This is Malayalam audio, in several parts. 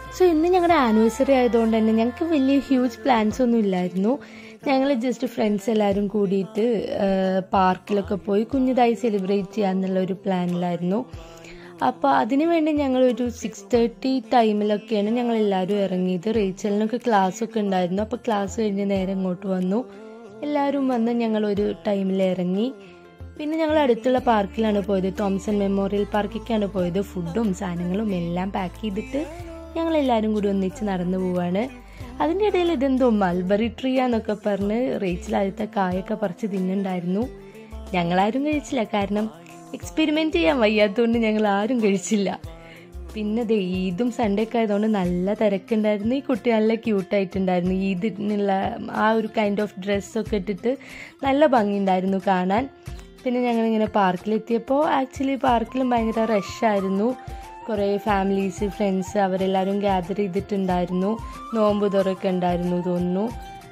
സോ ഇന്ന് ഞങ്ങളുടെ ആനിവേഴ്സറി ആയതുകൊണ്ട് തന്നെ ഞങ്ങൾക്ക് വലിയ ഹ്യൂജ് പ്ലാൻസ് ഒന്നും ഇല്ലായിരുന്നു ഞങ്ങൾ ജസ്റ്റ് ഫ്രണ്ട്സ് എല്ലാവരും കൂടിയിട്ട് പാർക്കിലൊക്കെ പോയി കുഞ്ഞിതായി സെലിബ്രേറ്റ് ചെയ്യാന്നുള്ള ഒരു പ്ലാനിലായിരുന്നു അപ്പോൾ അതിനു വേണ്ടി ഞങ്ങളൊരു സിക്സ് തേർട്ടി ടൈമിലൊക്കെയാണ് ഞങ്ങൾ എല്ലാവരും ഇറങ്ങിയത് റേച്ചലിനൊക്കെ ക്ലാസ് ഒക്കെ ഉണ്ടായിരുന്നു അപ്പോൾ ക്ലാസ് കഴിഞ്ഞ് നേരെ ഇങ്ങോട്ട് വന്നു എല്ലാവരും വന്ന് ഞങ്ങളൊരു ടൈമിൽ ഇറങ്ങി പിന്നെ ഞങ്ങൾ അടുത്തുള്ള പാർക്കിലാണ് പോയത് തോംസൺ മെമ്മോറിയൽ പാർക്കിലേക്കാണ് പോയത് ഫുഡും സാധനങ്ങളും എല്ലാം പാക്ക് ചെയ്തിട്ട് ഞങ്ങൾ എല്ലാവരും കൂടി ഒന്നിച്ച് നടന്നു പോവാണ് അതിൻ്റെ ഇടയിൽ ഇതെന്തോ മൽബറി ട്രീ ആന്നൊക്കെ പറഞ്ഞ് റേച്ചിൽ അടുത്ത കായൊക്കെ പറിച്ച് തിന്നുണ്ടായിരുന്നു ഞങ്ങളാരും കഴിച്ചില്ല കാരണം എക്സ്പെരിമെന്റ് ചെയ്യാൻ വയ്യാത്തതുകൊണ്ട് ഞങ്ങൾ ആരും കഴിച്ചില്ല പിന്നെ ദേ ഈദും സൺഡേ ഒക്കെ ആയതുകൊണ്ട് നല്ല തിരക്കുണ്ടായിരുന്നു ഈ കുട്ടി നല്ല ക്യൂട്ടായിട്ടുണ്ടായിരുന്നു ഈദിനുള്ള ആ ഒരു കൈൻഡ് ഓഫ് ഡ്രസ്സൊക്കെ ഇട്ടിട്ട് നല്ല ഭംഗിയുണ്ടായിരുന്നു കാണാൻ പിന്നെ ഞങ്ങളിങ്ങനെ പാർക്കിലെത്തിയപ്പോൾ ആക്ച്വലി പാർക്കിലും ഭയങ്കര റഷായിരുന്നു കുറേ ഫാമിലീസ് ഫ്രണ്ട്സ് അവരെല്ലാവരും ഗ്യാദർ ചെയ്തിട്ടുണ്ടായിരുന്നു നോമ്പ് തുറഒക്കെ ഉണ്ടായിരുന്നു തോന്നുന്നു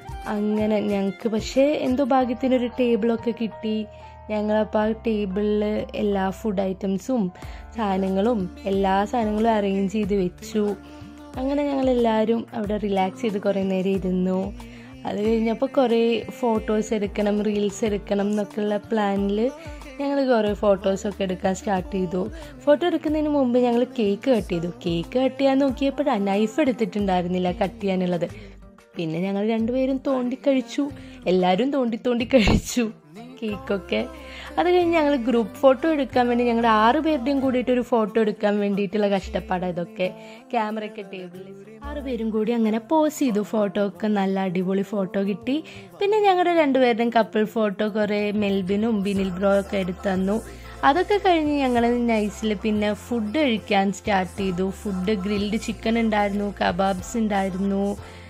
അങ്ങനെ ഞങ്ങൾക്ക് പക്ഷേ എന്തോ ഭാഗ്യത്തിനൊരു ടേബിളൊക്കെ കിട്ടി ഞങ്ങളപ്പോൾ ആ ടേബിളിൽ എല്ലാ ഫുഡ് ഐറ്റംസും സാധനങ്ങളും എല്ലാ സാധനങ്ങളും അറേഞ്ച് ചെയ്ത് വെച്ചു അങ്ങനെ ഞങ്ങൾ എല്ലാവരും അവിടെ റിലാക്സ് ചെയ്ത് കുറേ നേരം ഇരുന്നു അത് കഴിഞ്ഞപ്പോൾ കുറേ ഫോട്ടോസ് എടുക്കണം റീൽസ് എടുക്കണം എന്നൊക്കെയുള്ള പ്ലാനിൽ ഞങ്ങൾ കുറേ ഫോട്ടോസൊക്കെ എടുക്കാൻ സ്റ്റാർട്ട് ചെയ്തു ഫോട്ടോ എടുക്കുന്നതിന് മുമ്പ് ഞങ്ങൾ കേക്ക് കട്ട് ചെയ്തു കേക്ക് കട്ട് ചെയ്യാൻ നോക്കിയപ്പോഴാണ് നൈഫ് എടുത്തിട്ടുണ്ടായിരുന്നില്ല കട്ട് ചെയ്യാനുള്ളത് പിന്നെ ഞങ്ങൾ രണ്ടുപേരും തോണ്ടി കഴിച്ചു എല്ലാവരും തോണ്ടി തോണ്ടി കഴിച്ചു കേക്കൊക്കെ അത് കഴിഞ്ഞ് ഞങ്ങൾ ഗ്രൂപ്പ് ഫോട്ടോ എടുക്കാൻ വേണ്ടി ഞങ്ങളുടെ ആറ് പേരുടെയും കൂടിയിട്ട് ഒരു ഫോട്ടോ എടുക്കാൻ വേണ്ടിയിട്ടുള്ള കഷ്ടപ്പാടാണ് ഇതൊക്കെ ക്യാമറയൊക്കെ ടേബിളിൽ ആറ് പേരും കൂടി അങ്ങനെ പോസ് ചെയ്തു ഫോട്ടോ ഒക്കെ നല്ല അടിപൊളി ഫോട്ടോ കിട്ടി പിന്നെ ഞങ്ങളുടെ രണ്ടുപേരുടെയും കപ്പിൾ ഫോട്ടോ കുറേ മെൽബിനും ബിനിൽ ബ്രോ ഒക്കെ എടുത്തു തന്നു അതൊക്കെ കഴിഞ്ഞ് ഞങ്ങൾ നൈസിൽ പിന്നെ ഫുഡ് കഴിക്കാൻ സ്റ്റാർട്ട് ചെയ്തു ഫുഡ് ഗ്രിൽഡ് ചിക്കൻ ഉണ്ടായിരുന്നു കബാബ്സ് ഉണ്ടായിരുന്നു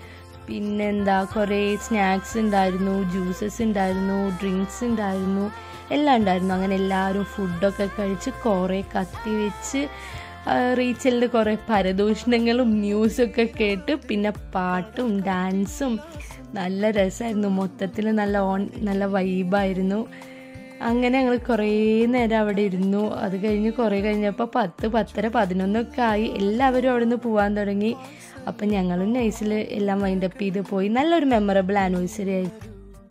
പിന്നെന്താ കുറേ സ്നാക്സ് ഉണ്ടായിരുന്നു ജ്യൂസസ് ഉണ്ടായിരുന്നു ഡ്രിങ്ക്സ് ഉണ്ടായിരുന്നു എല്ലാം ഉണ്ടായിരുന്നു അങ്ങനെ എല്ലാവരും ഫുഡൊക്കെ കഴിച്ച് കുറേ കത്തി വെച്ച് റീച്ചലിൻ്റെ കുറേ പരദൂഷണങ്ങളും ന്യൂസൊക്കെ കേട്ട് പിന്നെ പാട്ടും ഡാൻസും നല്ല രസമായിരുന്നു മൊത്തത്തിൽ നല്ല ഓൺ നല്ല വൈബായിരുന്നു അങ്ങനെ ഞങ്ങൾ കുറേ നേരം അവിടെ ഇരുന്നു അത് കഴിഞ്ഞ് കുറേ കഴിഞ്ഞപ്പോൾ പത്ത് പത്തര പതിനൊന്നൊക്കെ ആയി എല്ലാവരും അവിടെ നിന്ന് പോകാൻ തുടങ്ങി അപ്പം ഞങ്ങളും നൈസിൽ എല്ലാം വൈൻഡപ്പ് ചെയ്ത് പോയി നല്ലൊരു മെമ്മറബിൾ ആനിവേഴ്സറി ആയിരുന്നു